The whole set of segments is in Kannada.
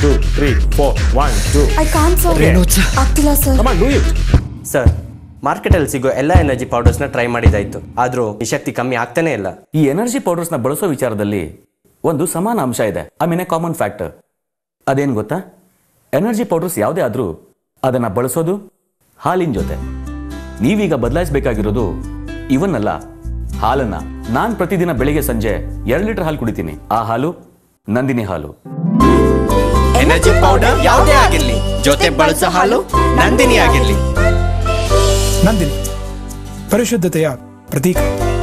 Two three four one two I can't sir ಆಗ್ತಿಲ್ಲ sir come on do it sir ಮಾರ್ಕೆಟಲ್ಲಿ ಸಿಗೋ ಎಲ್ಲ ಎನರ್ಜಿ ಪೌಡರ್ಸ್ನ ಟ್ರೈ ಮಾಡಿದಾಯ್ತು ಆದರೂ ಈ ಶಕ್ತಿ ಕಮ್ಮಿ ಆಗ್ತಾನೇ ಇಲ್ಲ ಈ ಎನರ್ಜಿ ಪೌಡರ್ಸ್ನ ಬಳಸೋ ವಿಚಾರದಲ್ಲಿ ಒಂದು ಸಮಾನ ಅಂಶ ಇದೆ I mean a common factor ಅದೇನು ಗೊತ್ತಾ ಎನರ್ಜಿ ಪೌಡರ್ಸ್ ಯಾವುದೇ ಆದರೂ ಅದನ್ನು ಬಳಸೋದು ಹಾಲಿನ ಜೊತೆ ನೀವೀಗ ಬದಲಾಯಿಸಬೇಕಾಗಿರೋದು ಇವನ್ನಲ್ಲ ಹಾಲನ್ನ ನಾನು ಪ್ರತಿದಿನ ಬೆಳಿಗ್ಗೆ ಸಂಜೆ ಎರಡು ಲೀಟರ್ ಹಾಲು ಕುಡಿತೀನಿ ಆ ಹಾಲು ನಂದಿನಿ ಹಾಲು ಎನರ್ಜಿ ಪೌಡರ್ ಯಾವುದೇ ಆಗಿರ್ಲಿ ಜೊತೆ ಬಳಸೋ ಹಾಲು ನಂದಿನಿ ಆಗಿರ್ಲಿ ನಂದಿನಿ ಪರಿಶುದ್ಧತೆಯ ಪ್ರತೀಕ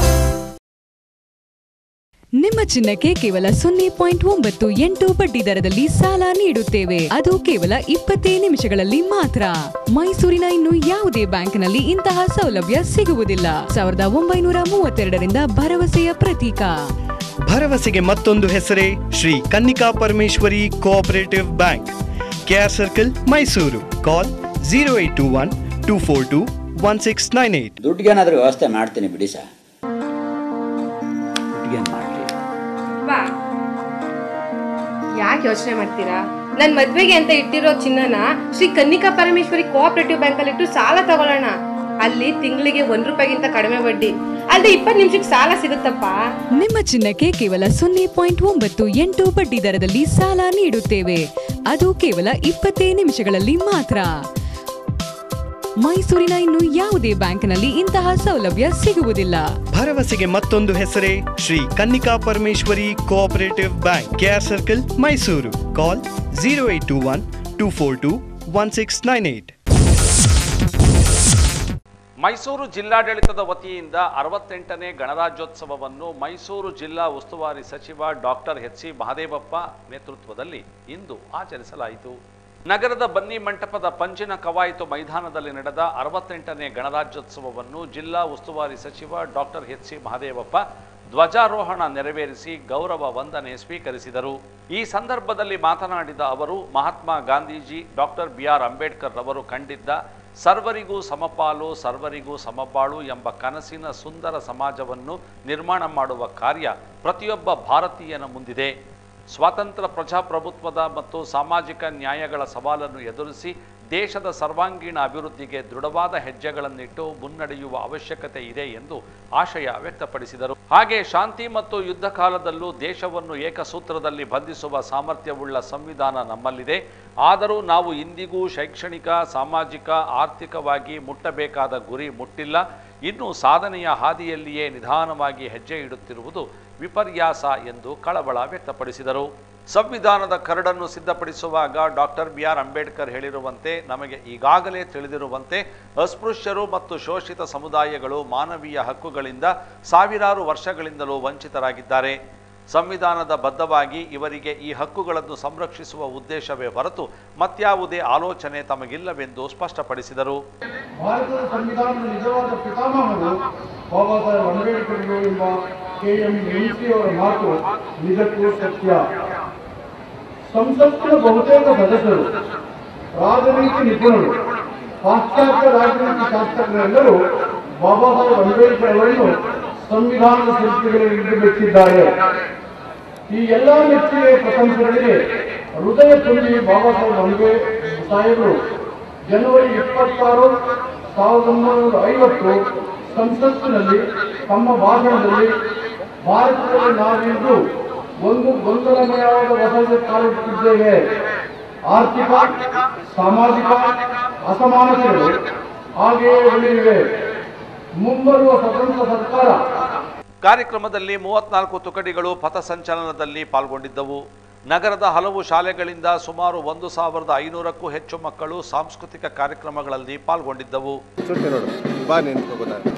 ನಿಮ್ಮ ಚಿನ್ನಕ್ಕೆ ಕೇವಲ ಸೊನ್ನೆ ಪಾಯಿಂಟ್ ಒಂಬತ್ತು ಎಂಟು ಬಡ್ಡಿ ದರದಲ್ಲಿ ಸಾಲ ನೀಡುತ್ತೇವೆ ಅದು ಕೇವಲ ಇಪ್ಪತ್ತೇ ನಿಮಿಷಗಳಲ್ಲಿ ಮಾತ್ರ ಮೈಸೂರಿನ ಇನ್ನು ಯಾವುದೇ ಬ್ಯಾಂಕ್ನಲ್ಲಿ ಇಂತಹ ಸೌಲಭ್ಯ ಸಿಗುವುದಿಲ್ಲ ಸಾವಿರದ ಒಂಬೈನೂರ ಮೂವತ್ತೆರಡರಿಂದ ಭರವಸೆಯ ಪ್ರತೀಕ ಭರವಸೆಗೆ ಮತ್ತೊಂದು ಹೆಸರೇ Shri Kannika Parameshwari cooperative bank KR circle Mysuru call zero eight two one two four two one six nine eight ದುಡ್ಡಿಗೇನಾದ್ರೂ ವ್ಯವಸ್ಥೆ ಮಾಡ್ತೀನಿ ಬಿಡಿ ಸರ್ ದುಡ್ಡಿಗೇನು ಮಾಡಲಿ ಬಾ ಯಾಕೆ ಯೋಚನೆ ಮಾಡ್ತೀರಾ ನನ್ ಮದ್ವೆಗೆ ಅಂತ ಇಟ್ಟಿರೋ ಚಿನ್ನನ ಶ್ರೀ ಕನ್ನಿಕಾ ಪರಮೇಶ್ವರಿ ಕೋಆಪರೇಟಿವ್ ಬ್ಯಾಂಕ್ ಅಲ್ಲಿ ಇಟ್ಟು ಸಾಲ ತಗೊಳ್ಳೋಣ ಅಲ್ಲಿ ತಿಂಗಳಿಗೆ ಒಂದ್ ರೂಪಾಯಿಗಿಂತ ಕಡಿಮೆ ಬಡ್ಡಿ ಅಲ್ಲದೆ ಇಪ್ಪತ್ತು ನಿಮಿಷಕ್ಕೆ ಸಾಲ ಸಿಗುತ್ತಪ್ಪ ನಿಮ್ಮ ಚಿನ್ನಕ್ಕೆ ಕೇವಲ ಸೊನ್ನೆ ಪಾಯಿಂಟ್ ಒಂಬತ್ತು ಎಂಟು ಬಡ್ಡಿ ದರದಲ್ಲಿ ಸಾಲ ನೀಡುತ್ತೇವೆ ಅದು ಕೇವಲ ಇಪ್ಪತ್ತೇ ನಿಮಿಷಗಳಲ್ಲಿ ಮಾತ್ರ ಮೈಸೂರಿನ ಇನ್ನು ಯಾವುದೇ ಬ್ಯಾಂಕ್ನಲ್ಲಿ ಇಂತಹ ಸೌಲಭ್ಯ ಸಿಗುವುದಿಲ್ಲ ಭರವಸೆಗೆ ಮತ್ತೊಂದು ಹೆಸರೇ Shri Kannika Parameshwari cooperative bank KR circle Mysuru call zero eight two one two four two one six nine eight Mysuru ಜಿಲ್ಲಾಡಳಿತದ ವತಿಯಿಂದ ಅರವತ್ತೆಂಟನೇ ಗಣರಾಜ್ಯೋತ್ಸವವನ್ನು ಮೈಸೂರು ಜಿಲ್ಲಾ ಉಸ್ತುವಾರಿ ಸಚಿವ ಡಾಕ್ಟರ್ ಎಚ್ ಸಿ ಮಹದೇವಪ್ಪ ನೇತೃತ್ವದಲ್ಲಿ ಇಂದು ಆಚರಿಸಲಾಯಿತು ನಗರದ ಬನ್ನಿ ಮಂಟಪದ ಪಂಚಿನ ಕವಾಯತು ಮೈದಾನದಲ್ಲಿ ನಡೆದ ಅರವತ್ತೆಂಟನೇ ಗಣರಾಜ್ಯೋತ್ಸವವನ್ನು ಜಿಲ್ಲಾ ಉಸ್ತುವಾರಿ ಸಚಿವ ಡಾಕ್ಟರ್ ಎಚ್ ಸಿ ಮಹದೇವಪ್ಪ ಧ್ವಜಾರೋಹಣ ನೆರವೇರಿಸಿ ಗೌರವ ವಂದನೆ ಸ್ವೀಕರಿಸಿದರು ಈ ಸಂದರ್ಭದಲ್ಲಿ ಮಾತನಾಡಿದ ಅವರು Mahatma Gandhiji doctor B R Ambedkar ರವರು ಕಂಡಿದ್ದ ಸರ್ವರಿಗೂ ಸಮಪಾಲು ಸರ್ವರಿಗೂ ಸಮಬಾಳು ಎಂಬ ಕನಸಿನ ಸುಂದರ ಸಮಾಜವನ್ನು ನಿರ್ಮಾಣ ಮಾಡುವ ಕಾರ್ಯ ಪ್ರತಿಯೊಬ್ಬ ಭಾರತೀಯನ ಮುಂದಿದೆ ಸ್ವಾತಂತ್ರ್ಯ ಪ್ರಜಾಪ್ರಭುತ್ವದ ಮತ್ತು ಸಾಮಾಜಿಕ ನ್ಯಾಯಗಳ ಸವಾಲನ್ನು ಎದುರಿಸಿ ದೇಶದ ಸರ್ವಾಂಗೀಣ ಅಭಿವೃದ್ಧಿಗೆ ದೃಢವಾದ ಹೆಜ್ಜೆಗಳನ್ನಿಟ್ಟು ಮುನ್ನಡೆಯುವ ಅವಶ್ಯಕತೆ ಇದೆ ಎಂದು ಆಶಯ ವ್ಯಕ್ತಪಡಿಸಿದರು ಹಾಗೆ ಶಾಂತಿ ಮತ್ತು ಯುದ್ಧ ಕಾಲದಲ್ಲೂ ದೇಶವನ್ನು ಏಕಸೂತ್ರದಲ್ಲಿ ಬಂಧಿಸುವ ಸಾಮರ್ಥ್ಯವುಳ್ಳ ಸಂವಿಧಾನ ನಮ್ಮಲ್ಲಿದೆ ಆದರೂ ನಾವು ಇಂದಿಗೂ ಶೈಕ್ಷಣಿಕ ಸಾಮಾಜಿಕ ಆರ್ಥಿಕವಾಗಿ ಮುಟ್ಟಬೇಕಾದ ಗುರಿ ಮುಟ್ಟಿಲ್ಲ ಇನ್ನು ಸಾಧನೆಯ ಹಾದಿಯಲ್ಲಿಯೇ ನಿಧಾನವಾಗಿ ಹೆಜ್ಜೆ ಇಡುತ್ತಿರುವುದು ವಿಪರ್ಯಾಸ ಎಂದು ಕಳವಳ ವ್ಯಕ್ತಪಡಿಸಿದರು ಸಂವಿಧಾನದ ಕರಡನ್ನು ಸಿದ್ಧಪಡಿಸುವಾಗ ಡಾಕ್ಟರ್ ಬಿ ಆರ್ ಅಂಬೇಡ್ಕರ್ ಹೇಳಿರುವಂತೆ ನಮಗೆ ಈಗಾಗಲೇ ತಿಳಿದಿರುವಂತೆ ಅಸ್ಪೃಶ್ಯರು ಮತ್ತು ಶೋಷಿತ ಸಮುದಾಯಗಳು ಮಾನವೀಯ ಹಕ್ಕುಗಳಿಂದ ಸಾವಿರಾರು ವರ್ಷಗಳಿಂದಲೂ ವಂಚಿತರಾಗಿದ್ದಾರೆ ಸಂವಿಧಾನದ ಬದ್ಧವಾಗಿ ಇವರಿಗೆ ಈ ಹಕ್ಕುಗಳನ್ನು ಸಂರಕ್ಷಿಸುವ ಉದ್ದೇಶವೇ ಹೊರತು ಮತ್ಯಾವುದೇ ಆಲೋಚನೆ ತಮಗಿಲ್ಲವೆಂದು ಸ್ಪಷ್ಟಪಡಿಸಿದರು ಭಾರತದ ಸಂವಿಧಾನದ ನಿಜವಾದ ಪಿತಾಮಹರು ಬಾಬಾ ಸಾಹೇಬ್ ಅಂಬೇಡ್ಕರ್ಗಳು ಎಂಬ ಕೆ ಎಂ ಅವರ ಮಾತು ನಿಜಕ್ಕೂ ಸತ್ಯ ಸಂಸತ್ತಿನ ಬಹುತೇಕ ಸದಸ್ಯರು ರಾಜನೀತಿ ನಿಪುಣರು ಪಾಶ್ಚಾತ್ಯ ರಾಜನೀತಿ ಶಾಸ್ತ್ರಜ್ಞರೆಲ್ಲರೂ ಬಾಬಾ ಸಾಹೇಬ್ ಅಂಬೇಡ್ಕರ್ ಅವರನ್ನು ಸಂವಿಧಾನದ ಶಿಲ್ಪಿಗಳಿಗೆ ಮೆಚ್ಚಿದ್ದಾರೆ ಈ ಎಲ್ಲ ಮೆಚ್ಚುಗೆ ಪ್ರಶಂಸೆಗಳಿಗೆ ಹೃದಯ ತುಂಬಿ ಬಾಬಾ ಸಾಹೇಬ್ ಅಂಬೇಡ್ಕರ್ ಸಾಹೇಬರು ಜನವರಿ ಇಪ್ಪತ್ತಾರು ಸಾವಿರದ ಒಂಬೈನೂರ ಐವತ್ತು ಸಂಸತ್ತಿನಲ್ಲಿ ತಮ್ಮ ಭಾಷಣದಲ್ಲಿ ಭಾರತದಲ್ಲಿ ನಾವಿಂದು ಒಂದು ಗೊಂದಲಮಯವಾದ ವಸತಿ ಕಾಲುತ್ತಿದ್ದೇವೆ ಆರ್ಥಿಕ ಸಾಮಾಜಿಕ ಅಸಮಾನತೆಗಳು ಹಾಗೆಯೇ ಉಳಿದಿವೆ ಮುಂಬರುವ ಸ್ವತಂತ್ರ ಸರ್ಕಾರ ಕಾರ್ಯಕ್ರಮದಲ್ಲಿ ಮೂವತ್ನಾಲ್ಕು ತುಕಡಿಗಳು ಪಥಸಂಚಲನದಲ್ಲಿ ಪಾಲ್ಗೊಂಡಿದ್ದವು ನಗರದ ಹಲವು ಶಾಲೆಗಳಿಂದ ಸುಮಾರು ಒಂದು ಸಾವಿರದ ಐನೂರಕ್ಕೂ ಹೆಚ್ಚು ಮಕ್ಕಳು ಸಾಂಸ್ಕೃತಿಕ ಕಾರ್ಯಕ್ರಮಗಳಲ್ಲಿ ಪಾಲ್ಗೊಂಡಿದ್ದವು ಬಾ ನಿಂತ್ಕೊ ಗೊತ್ತಾಗ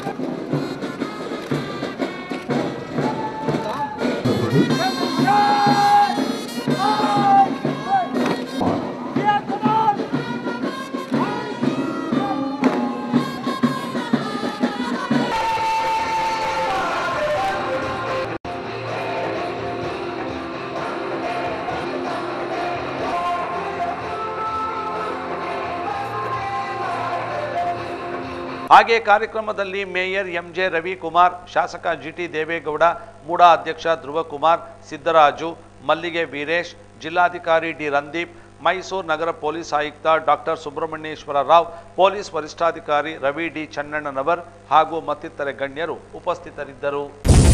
ಹಾಗೆ ಕಾರ್ಯಕ್ರಮದಲ್ಲಿ ಮೇಯರ್ ಎಂಜೆ ರವಿಕುಮಾರ್ ಶಾಸಕ ಜಿಟಿ ದೇವೇಗೌಡ ಮೂಡಾ ಅಧ್ಯಕ್ಷ ಧ್ರುವಕುಮಾರ್ ಸಿದ್ದರಾಜು ಮಲ್ಲಿಗೆ ವೀರೇಶ್ ಜಿಲ್ಲಾಧಿಕಾರಿ ಡಿ ರಂದೀಪ್ ಮೈಸೂರು ನಗರ ಪೊಲೀಸ್ ಆಯುಕ್ತ ಡಾಕ್ಟರ್ ಸುಬ್ರಹ್ಮಣ್ಯೇಶ್ವರ ರಾವ್ ಪೊಲೀಸ್ ವರಿಷ್ಠಾಧಿಕಾರಿ ರವಿ ಡಿ ಚನ್ನಣ್ಣನವರ್ ಹಾಗೂ ಮತ್ತಿತರೆ ಗಣ್ಯರು ಉಪಸ್ಥಿತರಿದ್ದರು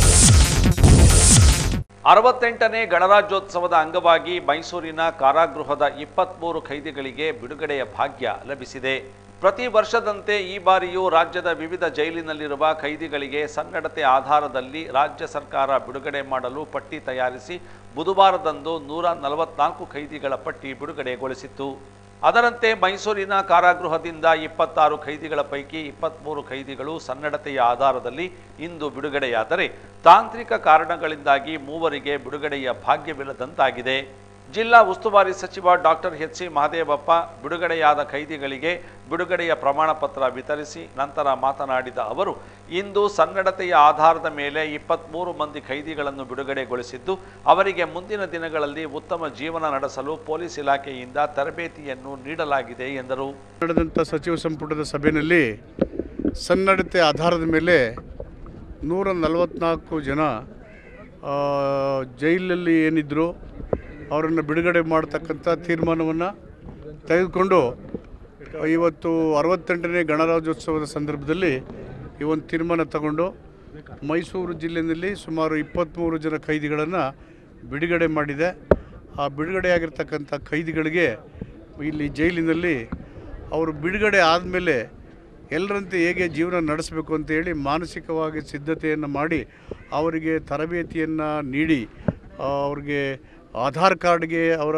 ಅರವತ್ತೆಂಟನೇ ಗಣರಾಜ್ಯೋತ್ಸವದ ಅಂಗವಾಗಿ ಮೈಸೂರಿನ ಕಾರಾಗೃಹದ ಇಪ್ಪತ್ಮೂರು ಖೈದಿಗಳಿಗೆ ಬಿಡುಗಡೆಯ ಭಾಗ್ಯ ಲಭಿಸಿದೆ ಪ್ರತಿ ವರ್ಷದಂತೆ ಈ ಬಾರಿಯೂ ರಾಜ್ಯದ ವಿವಿಧ ಜೈಲಿನಲ್ಲಿರುವ ಖೈದಿಗಳಿಗೆ ಸನ್ನಡತೆ ಆಧಾರದಲ್ಲಿ ರಾಜ್ಯ ಸರ್ಕಾರ ಬಿಡುಗಡೆ ಮಾಡಲು ಪಟ್ಟಿ ತಯಾರಿಸಿ ಬುಧವಾರದಂದು ನೂರ ನಲವತ್ನಾಲ್ಕು ಖೈದಿಗಳ ಪಟ್ಟಿ ಬಿಡುಗಡೆಗೊಳಿಸಿತ್ತು ಅದರಂತೆ ಮೈಸೂರಿನ ಕಾರಾಗೃಹದಿಂದ ಇಪ್ಪತ್ತಾರು ಖೈದಿಗಳ ಪೈಕಿ ಇಪ್ಪತ್ಮೂರು ಖೈದಿಗಳು ಸನ್ನಡತೆಯ ಆಧಾರದಲ್ಲಿ ಇಂದು ಬಿಡುಗಡೆಯಾದರೆ ತಾಂತ್ರಿಕ ಕಾರಣಗಳಿಂದಾಗಿ ಮೂವರಿಗೆ ಬಿಡುಗಡೆಯ ಭಾಗ್ಯವಿಲ್ಲದಂತಾಗಿದೆ ಜಿಲ್ಲಾ ಉಸ್ತುವಾರಿ ಸಚಿವ ಡಾಕ್ಟರ್ ಎಚ್ ಸಿ ಮಹದೇವಪ್ಪ ಬಿಡುಗಡೆಯಾದ ಖೈದಿಗಳಿಗೆ ಬಿಡುಗಡೆಯ ಪ್ರಮಾಣ ಪತ್ರ ವಿತರಿಸಿ ನಂತರ ಮಾತನಾಡಿದ ಅವರು ಇಂದು ಸನ್ನಡತೆಯ ಆಧಾರದ ಮೇಲೆ ಇಪ್ಪತ್ತ್ಮೂರು ಮಂದಿ ಖೈದಿಗಳನ್ನು ಬಿಡುಗಡೆಗೊಳಿಸಿದ್ದು ಅವರಿಗೆ ಮುಂದಿನ ದಿನಗಳಲ್ಲಿ ಉತ್ತಮ ಜೀವನ ನಡೆಸಲು ಪೊಲೀಸ್ ಇಲಾಖೆಯಿಂದ ತರಬೇತಿಯನ್ನು ನೀಡಲಾಗಿದೆ ಎಂದರು ನಡೆದಂಥ ಸಚಿವ ಸಂಪುಟದ ಸಭೆಯಲ್ಲಿ ಸನ್ನಡತೆ ಆಧಾರದ ಮೇಲೆ ನೂರ ನಲವತ್ನಾಲ್ಕು ಜನ ಆ, ಜೈಲಲ್ಲಿ ಏನಿದ್ರು ಅವರನ್ನು ಬಿಡುಗಡೆ ಮಾಡ್ತಕ್ಕಂಥ ತೀರ್ಮಾನವನ್ನು ತೆಗೆದುಕೊಂಡು ಇವತ್ತು ಅರವತ್ತೆಂಟನೇ ಗಣರಾಜ್ಯೋತ್ಸವದ ಸಂದರ್ಭದಲ್ಲಿ ಈ ಒಂದು ತೀರ್ಮಾನ ತಗೊಂಡು ಮೈಸೂರು ಜಿಲ್ಲೆಯಲ್ಲಿ ಸುಮಾರು ಇಪ್ಪತ್ತ್ಮೂರು ಜನ ಖೈದಿಗಳನ್ನು ಬಿಡುಗಡೆ ಮಾಡಿದೆ ಆ ಬಿಡುಗಡೆಯಾಗಿರ್ತಕ್ಕಂಥ ಖೈದಿಗಳಿಗೆ ಇಲ್ಲಿ ಜೈಲಿನಲ್ಲಿ ಅವರು ಬಿಡುಗಡೆ ಆದಮೇಲೆ ಎಲ್ಲರಂತೆ ಹೇಗೆ ಜೀವನ ನಡೆಸಬೇಕು ಅಂತೇಳಿ ಮಾನಸಿಕವಾಗಿ ಸಿದ್ಧತೆಯನ್ನು ಮಾಡಿ ಅವರಿಗೆ ತರಬೇತಿಯನ್ನು ನೀಡಿ ಆ, ಅವ್ರಿಗೆ ಆಧಾರ್ ಕಾರ್ಡ್ಗೆ ಅವರ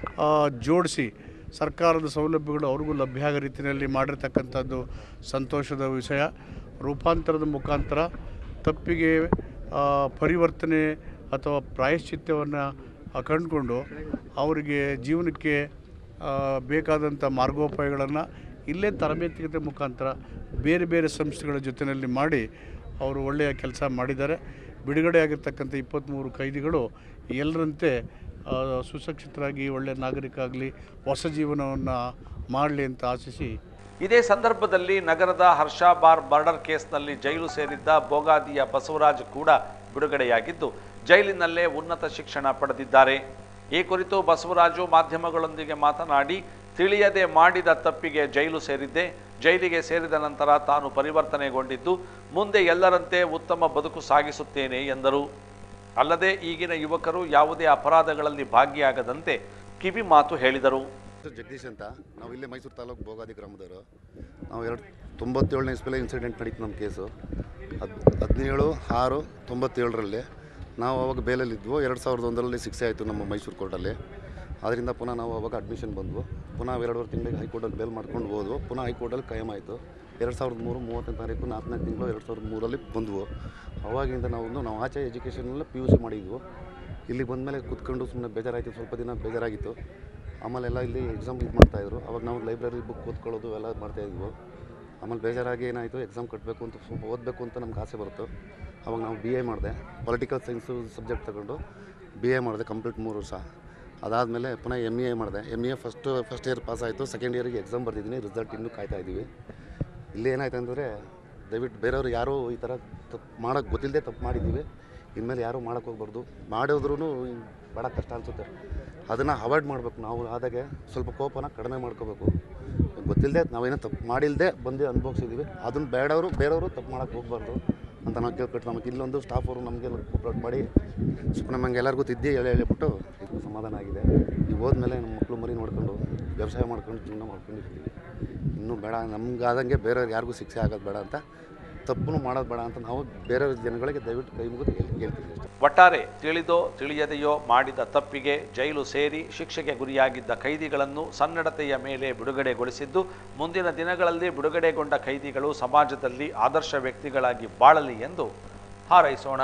ಜೋಡಿಸಿ ಸರ್ಕಾರದ ಸೌಲಭ್ಯಗಳು ಅವ್ರಿಗೂ ಲಭ್ಯ ಆಗೋ ರೀತಿಯಲ್ಲಿ ಮಾಡಿರ್ತಕ್ಕಂಥದ್ದು ಸಂತೋಷದ ವಿಷಯ ರೂಪಾಂತರದ ಮುಖಾಂತರ ತಪ್ಪಿಗೆ ಆ, ಪರಿವರ್ತನೆ ಅಥವಾ ಪ್ರಾಯಶ್ಚಿತ್ಯವನ್ನು ಕಂಡುಕೊಂಡು ಅವರಿಗೆ ಜೀವನಕ್ಕೆ ಆ, ಬೇಕಾದಂಥ ಮಾರ್ಗೋಪಾಯಗಳನ್ನು ಇಲ್ಲೇ ತರಬೇತಿಗತೆ ಮುಖಾಂತರ ಬೇರೆ ಬೇರೆ ಸಂಸ್ಥೆಗಳ ಜೊತೆಯಲ್ಲಿ ಮಾಡಿ ಅವರು ಒಳ್ಳೆಯ ಕೆಲಸ ಮಾಡಿದ್ದಾರೆ ಬಿಡುಗಡೆ ಆಗಿರ್ತಕ್ಕಂಥ ಇಪ್ಪತ್ತ್ಮೂರು ಖೈದಿಗಳು ಎಲ್ಲರಂತೆ ಆ, ಸುಶಿಕ್ಷಿತರಾಗಿ ಒಳ್ಳೆಯ ನಾಗರಿಕ ಆಗಲಿ ಹೊಸ ಜೀವನವನ್ನು ಮಾಡಲಿ ಅಂತ ಆಶಿಸಿ ಇದೇ ಸಂದರ್ಭದಲ್ಲಿ ನಗರದ ಹರ್ಷ ಬಾರ್ ಮರ್ಡರ್ ಕೇಸ್ನಲ್ಲಿ ಜೈಲು ಸೇರಿದ್ದ ಬೋಗಾದಿಯ ಬಸವರಾಜ್ ಕೂಡ ಬಿಡುಗಡೆಯಾಗಿದ್ದು ಜೈಲಿನಲ್ಲೇ ಉನ್ನತ ಶಿಕ್ಷಣ ಪಡೆದಿದ್ದಾರೆ ಈ ಕುರಿತು ಬಸವರಾಜು ಮಾಧ್ಯಮಗಳೊಂದಿಗೆ ಮಾತನಾಡಿ ತಿಳಿಯದೆ ಮಾಡಿದ ತಪ್ಪಿಗೆ ಜೈಲು ಸೇರಿದ್ದೆ ಜೈಲಿಗೆ ಸೇರಿದ ನಂತರ ತಾನು ಪರಿವರ್ತನೆಗೊಂಡಿದ್ದು ಮುಂದೆ ಎಲ್ಲರಂತೆ ಉತ್ತಮ ಬದುಕು ಸಾಗಿಸುತ್ತೇನೆ ಎಂದರು ಅಲ್ಲದೆ ಈಗಿನ ಯುವಕರು ಯಾವುದೇ ಅಪರಾಧಗಳಲ್ಲಿ ಭಾಗಿಯಾಗದಂತೆ ಕಿವಿ ಮಾತು ಹೇಳಿದರು ಹೆಸರು ಜಗದೀಶ್ ಅಂತ ನಾವು ಇಲ್ಲೇ ಮೈಸೂರು ತಾಲೂಕು ಭೋಗಾದಿ ಗ್ರಾಮದವರು ನಾವು ಎರಡು ತೊಂಬತ್ತೇಳನೇ ಇಸ್ಪೆಲ್ಲ ಇನ್ಸಿಡೆಂಟ್ ನಡೀತು ನಮ್ಮ ಕೇಸು ಹದ್ ಹದಿನೇಳು ಆರು ತೊಂಬತ್ತೇಳರಲ್ಲಿ ನಾವು ಅವಾಗ ಬೇಲಲ್ಲಿದ್ವು ಎರಡು ಸಾವಿರದ ಒಂದರಲ್ಲಿ ಶಿಕ್ಷೆ ಆಯಿತು ನಮ್ಮ ಮೈಸೂರು ಕೋರ್ಟಲ್ಲಿ ಅದರಿಂದ ಪುನಃ ನಾವು ಅವಾಗ ಅಡ್ಮಿಷನ್ ಬಂದ್ವು ಪುನಃ ಎರಡೂವರೆ ತಿಂಗಳಿಗೆ ಹೈಕೋರ್ಟಲ್ಲಿ ಬೇಲ್ ಮಾಡ್ಕೊಂಡು ಹೋದ್ವು ಪುನಃ ಹೈಕೋರ್ಟಲ್ಲಿ ಕಾಯಂ ಆಯಿತು ಎರಡು ಸಾವಿರದ ಮೂರು ಮೂವತ್ತನೇ ತಾರೀಕು ನಾಲ್ಕನೇ ತಿಂಗಳು ಎರಡು ಸಾವಿರದ ಮೂರಲ್ಲಿ ಬಂದ್ವು ಅವಾಗಿಂದ ನಾವು ನಾವು ಆಚೆ ಎಜುಕೇಷನೆಲ್ಲ ಪಿ ಯು ಸಿ ಮಾಡಿದ್ವು ಇಲ್ಲಿ ಬಂದಮೇಲೆ ಕೂತ್ಕೊಂಡು ಸುಮ್ಮನೆ ಬೇಜಾರಾಯಿತು ಸ್ವಲ್ಪ ದಿನ ಬೇಜಾರಾಗಿತ್ತು ಆಮೇಲೆ ಎಲ್ಲ ಇಲ್ಲಿ ಎಕ್ಸಾಮ್ ಇದು ಮಾಡ್ತಾಯಿದ್ರು ಅವಾಗ ನಾವು ಲೈಬ್ರರಿ ಬುಕ್ ಓದ್ಕೊಳ್ಳೋದು ಎಲ್ಲ ಮಾಡ್ತಾಯಿದ್ವು ಆಮೇಲೆ ಬೇಜಾರಾಗಿ ಏನಾಯಿತು ಎಕ್ಸಾಮ್ ಕಟ್ಟಬೇಕು ಅಂತ ಸ್ವಲ್ಪ ಓದಬೇಕು ಅಂತ ನಮ್ಗೆ ಆಸೆ ಬರುತ್ತು ಅವಾಗ ನಾವು ಬಿ ಎ ಮಾಡಿದೆ ಪೊಲಿಟಿಕಲ್ ಸೈನ್ಸು ಸಬ್ಜೆಕ್ಟ್ ತಗೊಂಡು ಬಿ ಎ ಮಾಡಿದೆ ಕಂಪ್ಲೀಟ್ ಮೂರು ವರ್ಷ ಅದಾದಮೇಲೆ ಪುನಃ ಎಮ್ ಎ ಮಾಡಿದೆ M A first first year pass ಆಯಿತು ಸೆಕೆಂಡ್ ಇಯರಿಗೆ ಎಕ್ಸಾಮ್ ಬರ್ತಿದ್ದೀನಿ ರಿಸಲ್ಟ್ ಇನ್ನೂ ಕಾಯ್ತಾ ಇದ್ದೀವಿ ಇಲ್ಲಿ ಏನಾಯ್ತು ಅಂದರೆ ದಯವಿಟ್ಟು ಬೇರೆಯವರು ಯಾರೂ ಈ ಥರ ತಪ್ಪು ಮಾಡೋಕ್ಕೆ ಗೊತ್ತಿಲ್ಲದೆ ತಪ್ಪು ಮಾಡಿದ್ದೀವಿ ಇನ್ಮೇಲೆ ಯಾರೂ ಮಾಡೋಕ್ಕೆ ಹೋಗ್ಬಾರ್ದು ಮಾಡಿದ್ರೂ ಭಾಳ ಕಷ್ಟ ಅನಿಸುತ್ತೆ ಅದನ್ನು ಅವಾಯ್ಡ್ ಮಾಡಬೇಕು ನಾವು ಆದಾಗೆ ಸ್ವಲ್ಪ ಕೋಪನ ಕಡಿಮೆ ಮಾಡ್ಕೋಬೇಕು ಗೊತ್ತಿಲ್ಲದೆ ನಾವೇನೋ ತಪ್ಪು ಮಾಡಿಲ್ಲದೆ ಬಂದು ಅನುಭವಿಸಿದ್ದೀವಿ ಅದನ್ನು ಬೇಡವರು ಬೇರೆಯವರು ತಪ್ಪು ಮಾಡೋಕ್ಕೆ ಹೋಗ್ಬಾರ್ದು ಅಂತ ನಾವು ಕೇಳ್ಕೊಟ್ಟು ನಮಗೆ ಇಲ್ಲೊಂದು ಸ್ಟಾಫ್ ಅವರು ನಮಗೆಲ್ಲ ಕೋಪ್ರೇಟ್ ಮಾಡಿ ಸ್ವಲ್ಪ ನಮಗೆ ಎಲ್ಲರಿಗೂ ತಿದ್ದಿ ಹೇಳಿ ಹೇಳಿಬಿಟ್ಟು ಇದು ಸಮಾಧಾನ ಆಗಿದೆ ಈಗ ಹೋದ್ಮೇಲೆ ನಮ್ಮ ಮಕ್ಕಳು ಮರಿ ನೋಡ್ಕೊಂಡು ವ್ಯವಸಾಯ ಮಾಡ್ಕೊಂಡು ಜೀವನ ಮಾಡ್ಕೊಂಡಿರ್ತೀವಿ ಇನ್ನೂ ಬೇಡ ನಮ್ಗಾದಂಗೆ ಬೇರೆಯವ್ರಿಗೆ ಯಾರಿಗೂ ಶಿಕ್ಷೆ ಆಗೋದು ಬೇಡ ಅಂತ ತಪ್ಪು ಮಾಡೋದು ಬೇಡ ಅಂತ ನಾವು ಬೇರೆ ಜನಗಳಿಗೆ ದಯವಿಟ್ಟು ಕೈ ಮುಗಿದು ಹೇಳ್- ಹೇಳ್ತೀವಿ ಅಷ್ಟೇ ಒಟ್ಟಾರೆ ತಿಳಿದೋ ತಿಳಿಯದೆಯೋ ಮಾಡಿದ ತಪ್ಪಿಗೆ ಜೈಲು ಸೇರಿ ಶಿಕ್ಷೆಗೆ ಗುರಿಯಾಗಿದ್ದ ಖೈದಿಗಳನ್ನು ಸನ್ನಡತೆಯ ಮೇಲೆ ಬಿಡುಗಡೆಗೊಳಿಸಿದ್ದು ಮುಂದಿನ ದಿನಗಳಲ್ಲಿ ಬಿಡುಗಡೆಗೊಂಡ ಖೈದಿಗಳು ಸಮಾಜದಲ್ಲಿ ಆದರ್ಶ ವ್ಯಕ್ತಿಗಳಾಗಿ ಬಾಳಲಿ ಎಂದು ಹಾರೈಸೋಣ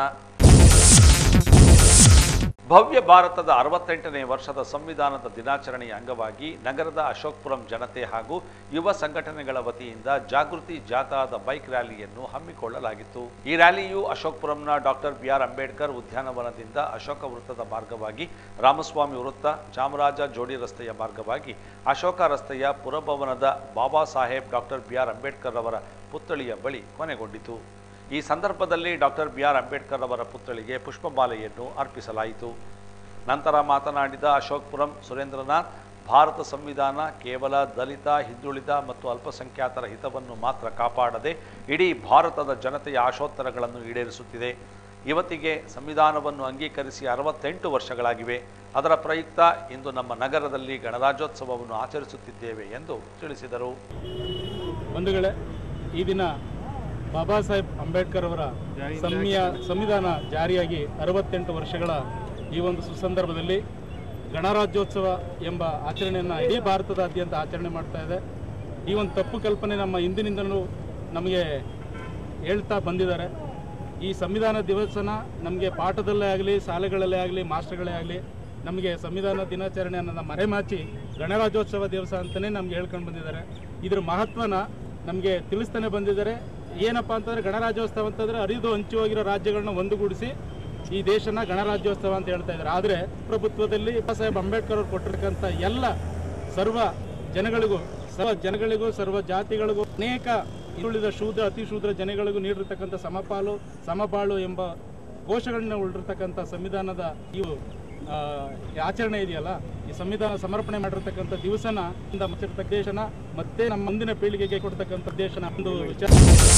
ಭವ್ಯ ಭಾರತದ ಅರವತ್ತೆಂಟನೇ ವರ್ಷದ ಸಂವಿಧಾನದ ದಿನಾಚರಣೆಯ ಅಂಗವಾಗಿ ನಗರದ ಅಶೋಕ್ಪುರಂ ಜನತೆ ಹಾಗೂ ಯುವ ಸಂಘಟನೆಗಳ ವತಿಯಿಂದ ಜಾಗೃತಿ ಜಾಥಾದ ಬೈಕ್ ರ್ಯಾಲಿಯನ್ನು ಹಮ್ಮಿಕೊಳ್ಳಲಾಗಿತ್ತು ಈ ರ್ಯಾಲಿಯು ಅಶೋಕ್ಪುರಂನ ಡಾಕ್ಟರ್ ಬಿಆರ್ ಅಂಬೇಡ್ಕರ್ ಉದ್ಯಾನವನದಿಂದ ಅಶೋಕ ವೃತ್ತದ ಮಾರ್ಗವಾಗಿ ರಾಮಸ್ವಾಮಿ ವೃತ್ತ ಚಾಮರಾಜ ಜೋಡಿ ರಸ್ತೆಯ ಮಾರ್ಗವಾಗಿ ಅಶೋಕ ರಸ್ತೆಯ ಪುರಭವನದ ಬಾಬಾ ಸಾಹೇಬ್ ಡಾಕ್ಟರ್ ಬಿಆರ್ ಅಂಬೇಡ್ಕರ್ ಅವರ ಪುತ್ಥಳಿಯ ಬಳಿ ಕೊನೆಗೊಂಡಿತು ಈ ಸಂದರ್ಭದಲ್ಲಿ ಡಾಕ್ಟರ್ ಬಿ ಆರ್ ಅಂಬೇಡ್ಕರ್ ಅವರ ಪುತ್ಥಳಿಗೆ ಪುಷ್ಪಮಾಲೆಯನ್ನು ಅರ್ಪಿಸಲಾಯಿತು ನಂತರ ಮಾತನಾಡಿದ ಅಶೋಕ್ಪುರಂ ಸುರೇಂದ್ರನಾಥ್ ಭಾರತ ಸಂವಿಧಾನ ಕೇವಲ ದಲಿತ ಹಿಂದುಳಿದ ಮತ್ತು ಅಲ್ಪಸಂಖ್ಯಾತರ ಹಿತವನ್ನು ಮಾತ್ರ ಕಾಪಾಡದೆ ಇಡೀ ಭಾರತದ ಜನತೆಯ ಆಶೋತ್ತರಗಳನ್ನು ಈಡೇರಿಸುತ್ತಿದೆ ಇವತ್ತಿಗೆ ಸಂವಿಧಾನವನ್ನು ಅಂಗೀಕರಿಸಿ ಅರವತ್ತೆಂಟು ವರ್ಷಗಳಾಗಿವೆ ಅದರ ಪ್ರಯುಕ್ತ ಇಂದು ನಮ್ಮ ನಗರದಲ್ಲಿ ಗಣರಾಜ್ಯೋತ್ಸವವನ್ನು ಆಚರಿಸುತ್ತಿದ್ದೇವೆ ಎಂದು ತಿಳಿಸಿದರು ಬಂಧುಗಳೇ ಈ ದಿನ ಬಾಬಾ ಸಾಹೇಬ್ ಅಂಬೇಡ್ಕರ್ ಅವರ ಸಂವಿಯ ಸಂವಿಧಾನ ಜಾರಿಯಾಗಿ ಅರವತ್ತೆಂಟು ವರ್ಷಗಳ ಈ ಒಂದು ಸುಸಂದರ್ಭದಲ್ಲಿ ಗಣರಾಜ್ಯೋತ್ಸವ ಎಂಬ ಆಚರಣೆಯನ್ನು ಇಡೀ ಭಾರತದಾದ್ಯಂತ ಆಚರಣೆ ಮಾಡ್ತಾ ಇದೆ ಈ ಒಂದು ತಪ್ಪು ಕಲ್ಪನೆ ನಮ್ಮ ಹಿಂದಿನಿಂದಲೂ ನಮಗೆ ಹೇಳ್ತಾ ಬಂದಿದ್ದಾರೆ ಈ ಸಂವಿಧಾನ ದಿವಸನ ನಮಗೆ ಪಾಠದಲ್ಲೇ ಆಗಲಿ ಶಾಲೆಗಳಲ್ಲೇ ಆಗಲಿ ಮಾಸ್ಟರ್ಗಳೇ ಆಗಲಿ ನಮಗೆ ಸಂವಿಧಾನ ದಿನಾಚರಣೆಯನ್ನು ಮರೆಮಾಚಿ ಗಣರಾಜ್ಯೋತ್ಸವ ದಿವಸ ಅಂತಲೇ ನಮ್ಗೆ ಹೇಳ್ಕೊಂಡು ಬಂದಿದ್ದಾರೆ ಇದ್ರ ಮಹತ್ವನ ನಮಗೆ ತಿಳಿಸ್ತಾನೆ ಬಂದಿದ್ದಾರೆ ಏನಪ್ಪ ಅಂತಂದರೆ ಗಣರಾಜ್ಯೋತ್ಸವ ಅಂತಂದರೆ ಅರಿದು ಹಂಚಿ ಹೋಗಿರೋ ರಾಜ್ಯಗಳನ್ನ ಒಂದುಗೂಡಿಸಿ ಈ ದೇಶನ ಗಣರಾಜ್ಯೋತ್ಸವ ಅಂತ ಹೇಳ್ತಾ ಇದ್ದಾರೆ ಆದರೆ ಪ್ರಭುತ್ವದಲ್ಲಿ ಬಾಬಾ ಸಾಹೇಬ್ ಅಂಬೇಡ್ಕರ್ ಅವರು ಕೊಟ್ಟಿರ್ತಕ್ಕಂಥ ಎಲ್ಲ ಸರ್ವ ಜನಗಳಿಗೂ ಸರ್ವ ಜನಗಳಿಗೂ ಸರ್ವ ಜಾತಿಗಳಿಗೂ ಅನೇಕ ಇನ್ನುಳಿದ ಶೂದ್ರ ಅತಿ ಶೂದ್ರ ಜನಗಳಿಗೂ ನೀಡಿರ್ತಕ್ಕಂಥ ಸಮಪಾಲು ಸಮಬಾಳು ಎಂಬ ಘೋಷಗಳನ್ನ ಉಳಿರ್ತಕ್ಕಂಥ ಸಂವಿಧಾನದ ಇವು ಆ, ಈ ಆಚರಣೆ ಇದೆಯಲ್ಲ ಈ ಸಂವಿಧಾನ ಸಮರ್ಪಣೆ ಮಾಡಿರ್ತಕ್ಕಂಥ ದಿವಸನ ಇಂದ ಮುಚ್ಚಿರ್ತಕ್ಕ ದೇಶನ ಮತ್ತೆ ನಮ್ಮ ಮುಂದಿನ ಪೀಳಿಗೆಗೆ ಕೊಡ್ತಕ್ಕಂಥ ದೇಶನ ಒಂದು ವಿಚಾರ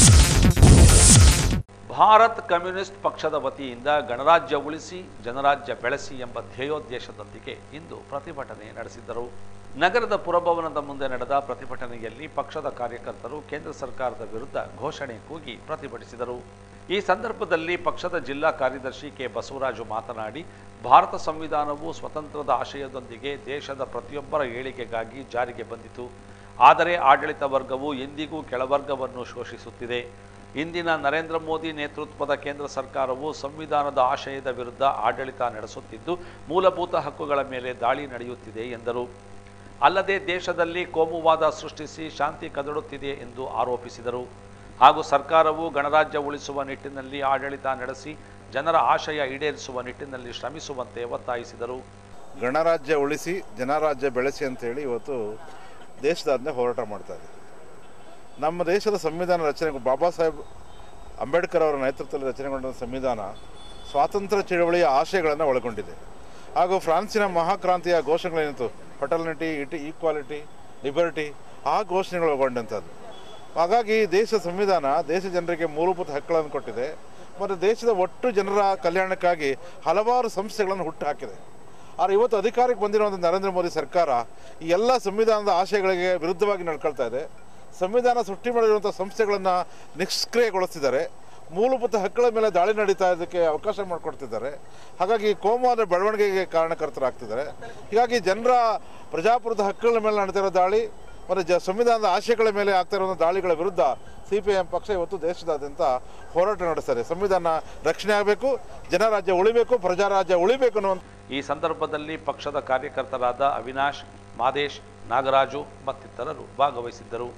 ಭಾರತ್ ಕಮ್ಯುನಿಸ್ಟ್ ಪಕ್ಷದ ವತಿಯಿಂದ ಗಣರಾಜ್ಯ ಉಳಿಸಿ ಜನರಾಜ್ಯ ಬೆಳೆಸಿ ಎಂಬ ಧ್ಯೇಯೋದ್ದೇಶದೊಂದಿಗೆ ಇಂದು ಪ್ರತಿಭಟನೆ ನಡೆಸಿದರು ನಗರದ ಪುರಭವನದ ಮುಂದೆ ನಡೆದ ಪ್ರತಿಭಟನೆಯಲ್ಲಿ ಪಕ್ಷದ ಕಾರ್ಯಕರ್ತರು ಕೇಂದ್ರ ಸರ್ಕಾರದ ವಿರುದ್ಧ ಘೋಷಣೆ ಕೂಗಿ ಪ್ರತಿಭಟಿಸಿದರು ಈ ಸಂದರ್ಭದಲ್ಲಿ ಪಕ್ಷದ ಜಿಲ್ಲಾ ಕಾರ್ಯದರ್ಶಿ ಕೆ ಬಸವರಾಜು ಮಾತನಾಡಿ ಭಾರತ ಸಂವಿಧಾನವು ಸ್ವತಂತ್ರದ ಆಶಯದೊಂದಿಗೆ ದೇಶದ ಪ್ರತಿಯೊಬ್ಬರ ಏಳಿಗೆಗಾಗಿ ಜಾರಿಗೆ ಬಂದಿತು ಆದರೆ ಆಡಳಿತ ವರ್ಗವು ಎಂದಿಗೂ ಕೆಳವರ್ಗವನ್ನು ಶೋಷಿಸುತ್ತಿದೆ ಇಂದಿನ ನರೇಂದ್ರ ಮೋದಿ ನೇತೃತ್ವದ ಕೇಂದ್ರ ಸರ್ಕಾರವು ಸಂವಿಧಾನದ ಆಶಯದ ವಿರುದ್ಧ ಆಡಳಿತ ನಡೆಸುತ್ತಿದ್ದು ಮೂಲಭೂತ ಹಕ್ಕುಗಳ ಮೇಲೆ ದಾಳಿ ನಡೆಯುತ್ತಿದೆ ಎಂದರು ಅಲ್ಲದೆ ದೇಶದಲ್ಲಿ ಕೋಮುವಾದ ಸೃಷ್ಟಿಸಿ ಶಾಂತಿ ಕದಡುತ್ತಿದೆ ಎಂದು ಆರೋಪಿಸಿದರು ಹಾಗೂ ಸರ್ಕಾರವು ಗಣರಾಜ್ಯ ಉಳಿಸುವ ನಿಟ್ಟಿನಲ್ಲಿ ಆಡಳಿತ ನಡೆಸಿ ಜನರ ಆಶಯ ಈಡೇರಿಸುವ ನಿಟ್ಟಿನಲ್ಲಿ ಶ್ರಮಿಸುವಂತೆ ಒತ್ತಾಯಿಸಿದರು ಗಣರಾಜ್ಯ ಉಳಿಸಿ ಜನರಾಜ್ಯ ಬೆಳೆಸಿ ಅಂತೇಳಿ ಇವತ್ತು ದೇಶದಾದ್ಯಂತ ಹೋರಾಟ ಮಾಡ್ತಾ ಇದೆ ನಮ್ಮ ದೇಶದ ಸಂವಿಧಾನ ರಚನೆ ಬಾಬಾ ಸಾಹೇಬ್ ಅಂಬೇಡ್ಕರ್ ಅವರ ನೇತೃತ್ವದಲ್ಲಿ ರಚನೆಗೊಂಡ ಸಂವಿಧಾನ ಸ್ವಾತಂತ್ರ್ಯ ಚಳವಳಿಯ ಆಶಯಗಳನ್ನು ಒಳಗೊಂಡಿದೆ ಹಾಗೂ ಫ್ರಾನ್ಸಿನ ಮಹಾಕ್ರಾಂತಿಯ ಘೋಷಣೆಗಳೇನಿತ್ತು ಫಟರ್ನಿಟಿ ಇಟಿ ಈಕ್ವಾಲಿಟಿ ಲಿಬರ್ಟಿ ಆ ಘೋಷಣೆಗಳು ಒಳಗೊಂಡಂಥದ್ದು ಹಾಗಾಗಿ ದೇಶ ಸಂವಿಧಾನ ದೇಶ ಜನರಿಗೆ ಮೂಲಭೂತ ಹಕ್ಕುಗಳನ್ನು ಕೊಟ್ಟಿದೆ ಮತ್ತು ದೇಶದ ಒಟ್ಟು ಜನರ ಕಲ್ಯಾಣಕ್ಕಾಗಿ ಹಲವಾರು ಸಂಸ್ಥೆಗಳನ್ನು ಹುಟ್ಟುಹಾಕಿದೆ ಆದರೆ ಇವತ್ತು ಅಧಿಕಾರಕ್ಕೆ ಬಂದಿರುವಂಥ ನರೇಂದ್ರ ಮೋದಿ ಸರ್ಕಾರ ಈ ಎಲ್ಲ ಸಂವಿಧಾನದ ಆಶಯಗಳಿಗೆ ವಿರುದ್ಧವಾಗಿ ನಡ್ಕೊಳ್ತಾ ಇದೆ ಸಂವಿಧಾನ ಸೃಷ್ಟಿ ಮಾಡಿರುವಂಥ ಸಂಸ್ಥೆಗಳನ್ನು ನಿಷ್ಕ್ರಿಯಗೊಳಿಸ್ತಿದ್ದಾರೆ ಮೂಲಭೂತ ಹಕ್ಕುಗಳ ಮೇಲೆ ದಾಳಿ ನಡೀತಾ ಇದಕ್ಕೆ ಅವಕಾಶ ಮಾಡಿಕೊಡ್ತಿದ್ದಾರೆ ಹಾಗಾಗಿ ಕೋಮುವಾದ ಬೆಳವಣಿಗೆಗೆ ಕಾರಣಕರ್ತರಾಗ್ತಿದ್ದಾರೆ ಹೀಗಾಗಿ ಜನರ ಪ್ರಜಾಪ್ರಭುತ್ವ ಹಕ್ಕುಗಳ ಮೇಲೆ ನಡೀತಿರೋ ದಾಳಿ ಮತ್ತು ಜ ಸಂವಿಧಾನದ ಆಶಯಗಳ ಮೇಲೆ ಆಗ್ತಾ ಇರೋ ದಾಳಿಗಳ ವಿರುದ್ಧ ಸಿ ಪಿ ಎಂ ಪಕ್ಷ ಇವತ್ತು ದೇಶದಾದ್ಯಂತ ಹೋರಾಟ ನಡೆಸ್ತಾರೆ ಸಂವಿಧಾನ ರಕ್ಷಣೆ ಆಗಬೇಕು ಜನರಾಜ್ಯ ಉಳಿಬೇಕು ಪ್ರಜಾರಾಜ್ಯ ಉಳಿಬೇಕು ಅನ್ನುವಂಥ ಈ ಸಂದರ್ಭದಲ್ಲಿ ಪಕ್ಷದ ಕಾರ್ಯಕರ್ತರಾದ ಅವಿನಾಶ್ ಮಾದೇಶ್ ನಾಗರಾಜು ಮತ್ತಿತರರು ಭಾಗವಹಿಸಿದ್ದರು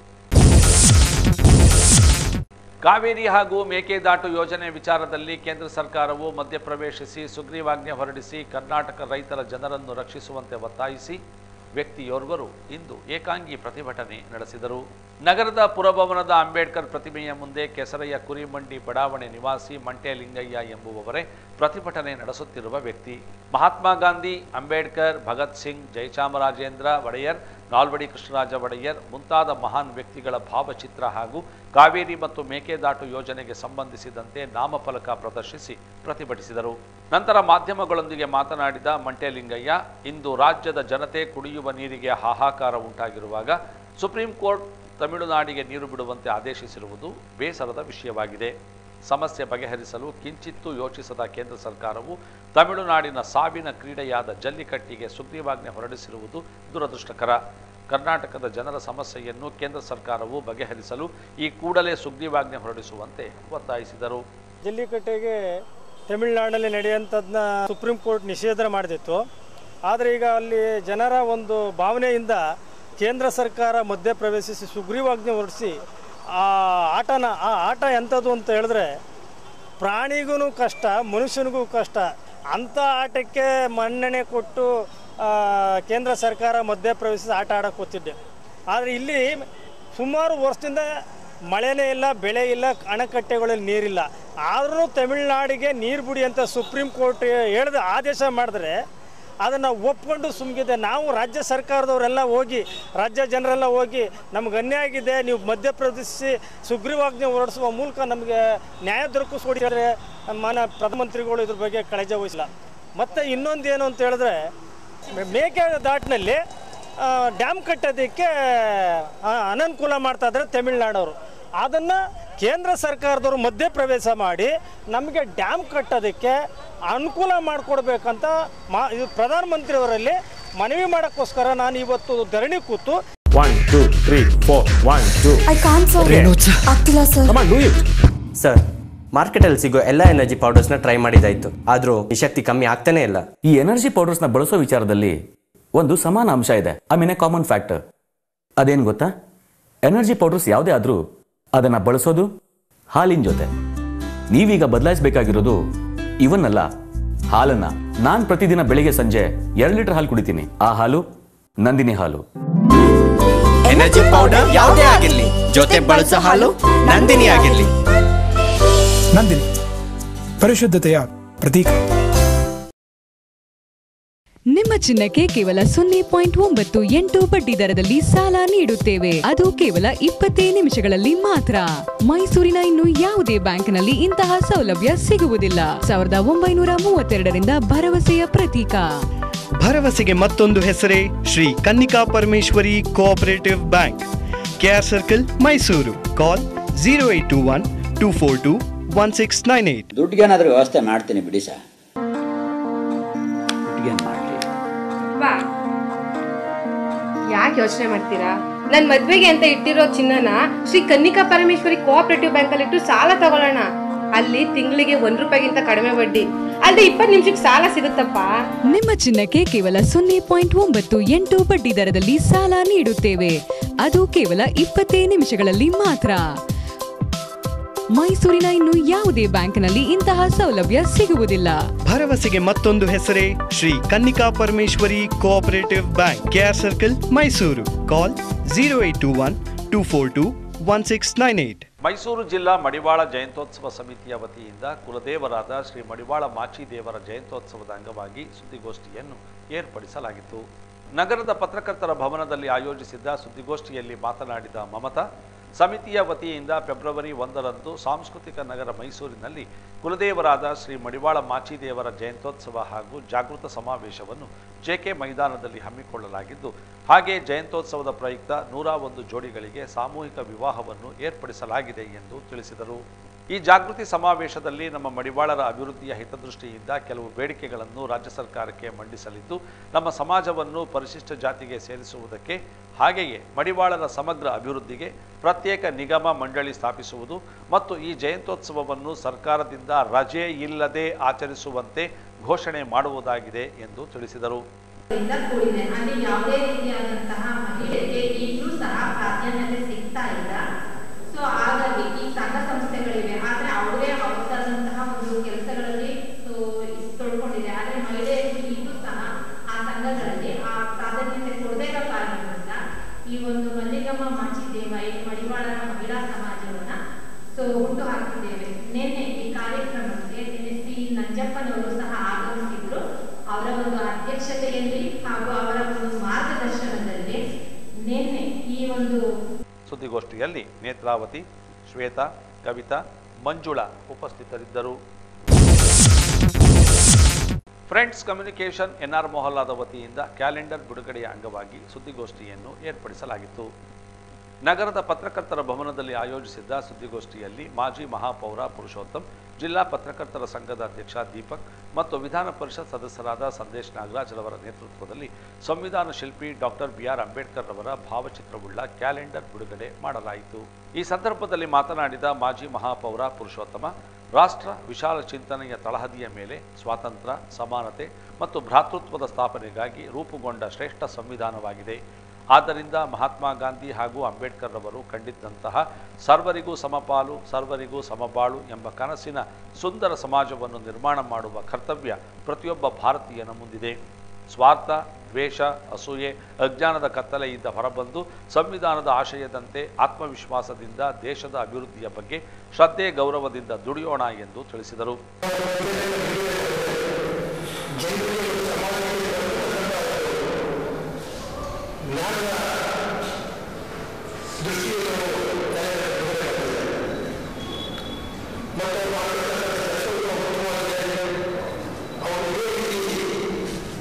ಕಾವೇರಿ ಹಾಗೂ ಮೇಕೆದಾಟು ಯೋಜನೆ ವಿಚಾರದಲ್ಲಿ ಕೇಂದ್ರ ಸರ್ಕಾರವು ಮಧ್ಯಪ್ರವೇಶಿಸಿ ಸುಗ್ರೀವಾಜ್ಞೆ ಹೊರಡಿಸಿ ಕರ್ನಾಟಕ ರೈತರ ಜನರನ್ನು ರಕ್ಷಿಸುವಂತೆ ಒತ್ತಾಯಿಸಿ ವ್ಯಕ್ತಿಯೋರ್ವರು ಇಂದು ಏಕಾಂಗಿ ಪ್ರತಿಭಟನೆ ನಡೆಸಿದರು ನಗರದ ಪುರಭವನದ ಅಂಬೇಡ್ಕರ್ ಪ್ರತಿಮೆಯ ಮುಂದೆ ಕೆಸರೆಯ ಕುರಿಮಂಡಿ ಬಡಾವಣೆ ನಿವಾಸಿ ಮಂಟೆ ಲಿಂಗಯ್ಯ ಎಂಬುವವರೇ ಪ್ರತಿಭಟನೆ ನಡೆಸುತ್ತಿರುವ ವ್ಯಕ್ತಿ ಮಹಾತ್ಮ ಗಾಂಧಿ ಅಂಬೇಡ್ಕರ್ ಭಗತ್ ಸಿಂಗ್ ಜಯಚಾಮರಾಜೇಂದ್ರ ಒಡೆಯರ್ ನಾಲ್ವಡಿ ಕೃಷ್ಣರಾಜ ಒಡೆಯರ್ ಮುಂತಾದ ಮಹಾನ್ ವ್ಯಕ್ತಿಗಳ ಭಾವಚಿತ್ರ ಹಾಗೂ ಕಾವೇರಿ ಮತ್ತು ಮೇಕೆದಾಟು ಯೋಜನೆಗೆ ಸಂಬಂಧಿಸಿದಂತೆ ನಾಮಫಲಕ ಪ್ರದರ್ಶಿಸಿ ಪ್ರತಿಭಟಿಸಿದರು ನಂತರ ಮಾಧ್ಯಮಗಳೊಂದಿಗೆ ಮಾತನಾಡಿದ ಮಂಟೆಲಿಂಗಯ್ಯ ಇಂದು ರಾಜ್ಯದ ಜನತೆ ಕುಡಿಯುವ ನೀರಿಗೆ ಹಾಹಾಕಾರ ಉಂಟಾಗಿರುವಾಗ ಸುಪ್ರೀಂ ಕೋರ್ಟ್ ತಮಿಳುನಾಡಿಗೆ ನೀರು ಬಿಡುವಂತೆ ಆದೇಶಿಸಿರುವುದು ಬೇಸರದ ವಿಷಯವಾಗಿದೆ ಸಮಸ್ಯೆ ಬಗೆಹರಿಸಲು ಕಿಂಚಿತ್ತೂ ಯೋಚಿಸದ ಕೇಂದ್ರ ಸರ್ಕಾರವು ತಮಿಳುನಾಡಿನ ಸಾವಿನ ಕ್ರೀಡೆಯಾದ ಜಲ್ಲಿಕಟ್ಟಿಗೆ ಸುಗ್ರೀವಾಜ್ಞೆ ಹೊರಡಿಸಿರುವುದು ದುರದೃಷ್ಟಕರ ಕರ್ನಾಟಕದ ಜನರ ಸಮಸ್ಯೆಯನ್ನು ಕೇಂದ್ರ ಸರ್ಕಾರವು ಬಗೆಹರಿಸಲು ಈ ಕೂಡಲೇ ಸುಗ್ರೀವಾಜ್ಞೆ ಹೊರಡಿಸುವಂತೆ ಒತ್ತಾಯಿಸಿದರು ಜಲ್ಲಿಕಟ್ಟೆಗೆ ತಮಿಳುನಾಡಿನಲ್ಲಿ ನಡೆಯುವಂಥದ್ದನ್ನ ಸುಪ್ರೀಂ ಕೋರ್ಟ್ ನಿಷೇಧ ಮಾಡಿದಿತ್ತು ಆದರೆ ಈಗ ಅಲ್ಲಿ ಜನರ ಒಂದು ಭಾವನೆಯಿಂದ ಕೇಂದ್ರ ಸರ್ಕಾರ ಮಧ್ಯಪ್ರವೇಶಿಸಿ ಸುಗ್ರೀವಾಜ್ಞೆ ಹೊರಡಿಸಿ ಆ ಆಟನ ಆ ಆಟ ಎಂಥದ್ದು ಅಂತ ಹೇಳಿದ್ರೆ ಪ್ರಾಣಿಗೂ ಕಷ್ಟ ಮನುಷ್ಯನಿಗೂ ಕಷ್ಟ ಅಂಥ ಆಟಕ್ಕೆ ಮನ್ನಣೆ ಕೊಟ್ಟು ಆ, ಕೇಂದ್ರ ಸರ್ಕಾರ ಮಧ್ಯಪ್ರವೇಶಿಸಿ ಆಟ ಆಡೋಕೆ ಕೂತಿದ್ದೆ ಆದರೆ ಇಲ್ಲಿ ಸುಮಾರು ವರ್ಷದಿಂದ ಮಳೆನೇ ಇಲ್ಲ ಬೆಳೆ ಇಲ್ಲ ಅಣೆಕಟ್ಟೆಗಳಲ್ಲಿ ನೀರಿಲ್ಲ ಆದ್ರೂ ತಮಿಳುನಾಡಿಗೆ ನೀರು ಬಿಡಿ ಅಂತ ಸುಪ್ರೀಂ ಕೋರ್ಟ್ ಹೇಳಿದ ಆದೇಶ ಮಾಡಿದ್ರೆ ಅದನ್ನು ಒಪ್ಕೊಂಡು ಸುಮ್ಗಿದೆ ನಾವು ರಾಜ್ಯ ಸರ್ಕಾರದವರೆಲ್ಲ ಹೋಗಿ ರಾಜ್ಯ ಜನರೆಲ್ಲ ಹೋಗಿ ನಮ್ಗೆ ಅನ್ಯಾಯ ಆಗಿದೆ ನೀವು ಮಧ್ಯಪ್ರವೇಶಿಸಿ ಸುಗ್ರೀವಾಜ್ಞೆ ಹೊರಡಿಸುವ ಮೂಲಕ ನಮಗೆ ನ್ಯಾಯ ದೊರಕಿಸ್ಕೊಡಿದ್ದಾರೆ ಮಾನ್ಯ ಪ್ರಧಾನಮಂತ್ರಿಗಳು ಇದ್ರ ಬಗ್ಗೆ ಕಾಳಜಿ ವಹಿಸಿಲ್ಲ ಮತ್ತು ಇನ್ನೊಂದು ಏನು ಅಂತ ಹೇಳಿದ್ರೆ ಮೇಕೆ ದಾಟಿನಲ್ಲಿ ಡ್ಯಾಮ್ ಕಟ್ಟೋದಕ್ಕೆ ಆ, ಅನನುಕೂಲ ಮಾಡ್ತಾ ಇದ್ದಾರೆ ತಮಿಳ್ನಾಡವರು ಅದನ್ನು ಕೇಂದ್ರ ಸರ್ಕಾರದವರು ಮಧ್ಯಪ್ರವೇಶ ಮಾಡಿ ನಮಗೆ ಡ್ಯಾಮ್ ಕಟ್ಟೋದಕ್ಕೆ ಅನುಕೂಲ ಮಾಡಿಕೊಡ್ಬೇಕಂತ ಮಾ ಇದು ಪ್ರಧಾನಮಂತ್ರಿಯವರಲ್ಲಿ ಮನವಿ ಮಾಡೋಕ್ಕೋಸ್ಕರ ನಾನು ಇವತ್ತು ಧರಣಿ ಕೂತು One, two, three, four. One, two. I can't sir ಆಗ್ತಿಲ್ಲ sir Come on, do it. Sir ಮಾರ್ಕೆಟಲ್ಲಿ ಸಿಗೋ ಎಲ್ಲ ಎನರ್ಜಿ ಪೌಡರ್ಸ್ನ ಟ್ರೈ ಮಾಡಿದಾಯ್ತು ಆದರೂ ಈ ಶಕ್ತಿ ಕಮ್ಮಿ ಆಗ್ತಾನೇ ಇಲ್ಲ ಈ ಎನರ್ಜಿ ಪೌಡರ್ಸ್ನ ಬಳಸೋ ವಿಚಾರದಲ್ಲಿ ಒಂದು ಸಮಾನ ಅಂಶ ಇದೆ I mean a common factor ಅದೇನು ಗೊತ್ತಾ ಎನರ್ಜಿ ಪೌಡರ್ಸ್ ಯಾವುದೇ ಆದರೂ ಅದನ್ನ ಬಳಸೋದು ಹಾಲಿನ ಜೊತೆ ನೀವೀಗ ಬದಲಾಯಿಸಬೇಕಾಗಿರೋದು ಇವನ್ನಲ್ಲ ಹಾಲನ್ನ ನಾನ್ ಪ್ರತಿದಿನ ಬೆಳಿಗ್ಗೆ ಸಂಜೆ ಎರಡು ಲೀಟರ್ ಹಾಲು ಕುಡಿತೀನಿ ಆ ಹಾಲು ನಂದಿನಿ ಹಾಲು ಎನರ್ಜಿ ಪೌಡರ್ ಯಾವುದೇ ಆಗಿರ್ಲಿ ಜೊತೆ ಬಳಸೋ ಹಾಲು ನಂದಿನಿ ಆಗಿರ್ಲಿ ನಂದಿನಿ ಪರಿಶುದ್ಧತೆಯ ಪ್ರತೀಕ ನಿಮ್ಮ ಚಿನ್ನಕ್ಕೆ ಕೇವಲ ಸೊನ್ನೆ ಪಾಯಿಂಟ್ ಒಂಬತ್ತು ಎಂಟು ಬಡ್ಡಿ ದರದಲ್ಲಿ ಸಾಲ ನೀಡುತ್ತೇವೆ ಅದು ಕೇವಲ ಇಪ್ಪತ್ತೇ ನಿಮಿಷಗಳಲ್ಲಿ ಮಾತ್ರ ಮೈಸೂರಿನ ಇನ್ನು ಯಾವುದೇ ಬ್ಯಾಂಕ್ನಲ್ಲಿ ಇಂತಹ ಸೌಲಭ್ಯ ಸಿಗುವುದಿಲ್ಲ ಸಾವಿರದ ಒಂಬೈನೂರ ಮೂವತ್ತೆರಡರಿಂದ ಭರವಸೆಯ ಪ್ರತೀಕ ಭರವಸೆಗೆ ಮತ್ತೊಂದು ಹೆಸರೇ Shri Kannika Parameshwari cooperative bank KR circle Mysuru call zero eight two one two four two one six nine eight ದುಡ್ಡಿಗೇನಾದ್ರೂ ವ್ಯವಸ್ಥೆ ಮಾಡ್ತೀನಿ ಬಿಡಿ ಸರ್ ದುಡ್ಡಿಗೇನು ಮಾಡಲಿ ಬಾ ಯಾಕೆ ಯೋಚನೆ ಮಾಡ್ತೀರಾ ನನ್ ಮದ್ವೆಗೆ ಅಂತ ಇಟ್ಟಿರೋ ಚಿನ್ನನ ಶ್ರೀ ಕನ್ನಿಕಾ ಪರಮೇಶ್ವರಿ ಕೋಆಪರೇಟಿವ್ ಬ್ಯಾಂಕ್ ಅಲ್ಲಿ ಇಟ್ಟು ಸಾಲ ತಗೊಳ್ಳೋಣ ಅಲ್ಲಿ ತಿಂಗಳಿಗೆ ಒಂದ್ ರೂಪಾಯಿಗಿಂತ ಕಡಿಮೆ ಬಡ್ಡಿ ಅಲ್ಲದೆ ಇಪ್ಪತ್ತು ನಿಮಿಷಕ್ಕೆ ಸಾಲ ಸಿಗುತ್ತಪ್ಪ ನಿಮ್ಮ ಚಿನ್ನಕ್ಕೆ ಕೇವಲ ಸೊನ್ನೆ ಪಾಯಿಂಟ್ ಒಂಬತ್ತು ಎಂಟು ಬಡ್ಡಿ ದರದಲ್ಲಿ ಸಾಲ ನೀಡುತ್ತೇವೆ ಅದು ಕೇವಲ ಇಪ್ಪತ್ತೇ ನಿಮಿಷಗಳಲ್ಲಿ ಮಾತ್ರ ಮೈಸೂರಿನ ಇನ್ನು ಯಾವುದೇ ಬ್ಯಾಂಕ್ನಲ್ಲಿ ಇಂತಹ ಸೌಲಭ್ಯ ಸಿಗುವುದಿಲ್ಲ ಭರವಸೆಗೆ ಮತ್ತೊಂದು ಹೆಸರೇ Shri Kannika Parameshwari cooperative bank KR circle Mysuru call zero eight two one two four two one six nine eight Mysuru ಜಿಲ್ಲಾ ಮಡಿವಾಳ ಜಯಂತ್ಯೋತ್ಸವ ಸಮಿತಿಯ ವತಿಯಿಂದ ಕುಲದೇವರಾದ ಶ್ರೀ ಮಡಿವಾಳ ಮಾಚಿದೇವರ ಜಯಂತ್ಯೋತ್ಸವದ ಅಂಗವಾಗಿ ಸುದ್ದಿಗೋಷ್ಠಿಯನ್ನು ಏರ್ಪಡಿಸಲಾಗಿತ್ತು ನಗರದ ಪತ್ರಕರ್ತರ ಭವನದಲ್ಲಿ ಆಯೋಜಿಸಿದ್ದ ಸುದ್ದಿಗೋಷ್ಠಿಯಲ್ಲಿ ಮಾತನಾಡಿದ ಮಮತಾ ಸಮಿತಿಯ ವತಿಯಿಂದ ಫೆಬ್ರವರಿ ಒಂದರಂದು ಸಾಂಸ್ಕೃತಿಕ ನಗರ ಮೈಸೂರಿನಲ್ಲಿ ಕುಲದೇವರಾದ ಶ್ರೀ ಮಡಿವಾಳ ಮಾಚಿದೇವರ ಜಯಂತ್ಯೋತ್ಸವ ಹಾಗೂ ಜಾಗೃತ ಸಮಾವೇಶವನ್ನು ಜೆಕೆ ಮೈದಾನದಲ್ಲಿ ಹಮ್ಮಿಕೊಳ್ಳಲಾಗಿದ್ದು ಹಾಗೆ ಜಯಂತ್ಯೋತ್ಸವದ ಪ್ರಯುಕ್ತ ನೂರ ಒಂದು ಜೋಡಿಗಳಿಗೆ ಸಾಮೂಹಿಕ ವಿವಾಹವನ್ನು ಏರ್ಪಡಿಸಲಾಗಿದೆ ಎಂದು ತಿಳಿಸಿದರು ಈ ಜಾಗೃತಿ ಸಮಾವೇಶದಲ್ಲಿ ನಮ್ಮ ಮಡಿವಾಳರ ಅಭಿವೃದ್ಧಿಯ ಹಿತದೃಷ್ಟಿಯಿಂದ ಕೆಲವು ಬೇಡಿಕೆಗಳನ್ನು ರಾಜ್ಯ ಸರ್ಕಾರಕ್ಕೆ ಮಂಡಿಸಲಿದ್ದು ನಮ್ಮ ಸಮಾಜವನ್ನು ಪರಿಶಿಷ್ಟ ಜಾತಿಗೆ ಸೇರಿಸುವುದಕ್ಕೆ ಹಾಗೆಯೇ ಮಡಿವಾಳರ ಸಮಗ್ರ ಅಭಿವೃದ್ಧಿಗೆ ಪ್ರತ್ಯೇಕ ನಿಗಮ ಮಂಡಳಿ ಸ್ಥಾಪಿಸುವುದು ಮತ್ತು ಈ ಜಯಂತ್ಯೋತ್ಸವವನ್ನು ಸರ್ಕಾರದಿಂದ ರಜೆ ಇಲ್ಲದೆ ಆಚರಿಸುವಂತೆ ಘೋಷಣೆ ಮಾಡುವುದಾಗಿದೆ ಎಂದು ತಿಳಿಸಿದರು ಇಂದ ಕೂಡಿದೆ ಅಲ್ಲಿ ಯಾವುದೇ ರೀತಿಯಾದಂತಹ ಮಹಿಳೆಗೆ ಈಗಲೂ ಸಹ ಪ್ರಾಧಾನ್ಯತೆ ಸಿಗ್ತಾ ಇಲ್ಲ ಸೊ ಹಾಗಾಗಿ ಈ ಸಂಘ ಸಂಸ್ಥೆಗಳಿವೆ ಆದ್ರೆ ಅವರೇ ಅವರದಾದಂತಹ ಒಂದು ಕೆಲಸಗಳಲ್ಲಿ ಸೊ ತೊಳ್ಕೊಂಡಿದೆ ಆದ್ರೆ ಮಹಿಳೆಯರಿಗೆ ಈಗಲೂ ಸಹ ಆ ಸಂಘಗಳಲ್ಲಿ ಆ ಪ್ರಾಧಾನ್ಯತೆ ಕೊಡದೇ ಇರೋ ಕಾರಣದಿಂದ ಈ ಒಂದು ಮಲ್ಲಿಗಮ್ಮ ಮಾಚಿದೇವ ಈ ಮಡಿವಾಳರ ಮಹಿಳಾ ಸಮಾಜವನ್ನ ಸೊ ಹುಟ್ಟು ಹಾಕಿದ್ದೇವೆ ನಿನ್ನೆ ಈ ಕಾರ್ಯಕ್ರಮಕ್ಕೆ ನಿನ್ನೆ ಶ್ರೀ ನಂಜಪ್ಪನವರು ಸಹ ಆಗಮಿಸಿದ್ರು ಅವರ ಒಂದು ಅಧ್ಯಕ್ಷತೆಯಲ್ಲಿ ಹಾಗೂ ಅವರ ಒಂದು ಮಾರ್ಗದರ್ಶನದಲ್ಲಿ ನಿನ್ನೆ ಈ ಒಂದು ಸುದ್ದಿಗೋಷ್ಠಿಯಲ್ಲಿ ನೇತ್ರಾವತಿ ಶ್ವೇತಾ ಕವಿತಾ ಮಂಜುಳಾ ಉಪಸ್ಥಿತರಿದ್ದರು ಫ್ರೆಂಡ್ಸ್ ಕಮ್ಯುನಿಕೇಷನ್ ಎನ್ಆರ್ ಮೊಹಲ್ಲಾದ ವತಿಯಿಂದ ಕ್ಯಾಲೆಂಡರ್ ಬಿಡುಗಡೆಯ ಅಂಗವಾಗಿ ಸುದ್ದಿಗೋಷ್ಠಿಯನ್ನು ಏರ್ಪಡಿಸಲಾಗಿತ್ತು ನಗರದ ಪತ್ರಕರ್ತರ ಭವನದಲ್ಲಿ ಆಯೋಜಿಸಿದ್ದ ಸುದ್ದಿಗೋಷ್ಠಿಯಲ್ಲಿ ಮಾಜಿ ಮಹಾಪೌರ ಪುರುಷೋತ್ತಮ್ ಜಿಲ್ಲಾ ಪತ್ರಕರ್ತರ ಸಂಘದ ಅಧ್ಯಕ್ಷ ದೀಪಕ್ ಮತ್ತು ವಿಧಾನ ಪರಿಷತ್ ಸದಸ್ಯರಾದ ಸಂದೇಶ್ ನಾಗರಾಜ್ ರವರ ನೇತೃತ್ವದಲ್ಲಿ ಸಂವಿಧಾನ ಶಿಲ್ಪಿ ಡಾಕ್ಟರ್ ಬಿಆರ್ ಅಂಬೇಡ್ಕರ್ ರವರ ಭಾವಚಿತ್ರವುಳ್ಳ ಕ್ಯಾಲೆಂಡರ್ ಬಿಡುಗಡೆ ಮಾಡಲಾಯಿತು ಈ ಸಂದರ್ಭದಲ್ಲಿ ಮಾತನಾಡಿದ ಮಾಜಿ ಮಹಾಪೌರ ಪುರುಷೋತ್ತಮ ರಾಷ್ಟ್ರ ವಿಶಾಲ ಚಿಂತನೆಯ ತಳಹದಿಯ ಮೇಲೆ ಸ್ವಾತಂತ್ರ್ಯ ಸಮಾನತೆ ಮತ್ತು ಭ್ರಾತೃತ್ವದ ಸ್ಥಾಪನೆಗಾಗಿ ರೂಪುಗೊಂಡ ಶ್ರೇಷ್ಠ ಸಂವಿಧಾನವಾಗಿದೆ ಆದ್ದರಿಂದ ಮಹಾತ್ಮ ಗಾಂಧಿ ಹಾಗೂ ಅಂಬೇಡ್ಕರ್ ರವರು ಕಂಡಿದ್ದಂತಹ ಸರ್ವರಿಗೂ ಸಮಪಾಲು ಸರ್ವರಿಗೂ ಸಮಬಾಳು ಎಂಬ ಕನಸಿನ ಸುಂದರ ಸಮಾಜವನ್ನು ನಿರ್ಮಾಣ ಮಾಡುವ ಕರ್ತವ್ಯ ಪ್ರತಿಯೊಬ್ಬ ಭಾರತೀಯನ ಮುಂದಿದೆ ಸ್ವಾರ್ಥ ದ್ವೇಷ ಅಸೂಯೆ ಅಜ್ಞಾನದ ಕತ್ತಲೆಯಿಂದ ಹೊರಬಂದು ಸಂವಿಧಾನದ ಆಶಯದಂತೆ ಆತ್ಮವಿಶ್ವಾಸದಿಂದ ದೇಶದ ಅಭಿವೃದ್ಧಿಯ ಬಗ್ಗೆ ಶ್ರದ್ಧೆ ಗೌರವದಿಂದ ದುಡಿಯೋಣ ಎಂದು ತಿಳಿಸಿದರು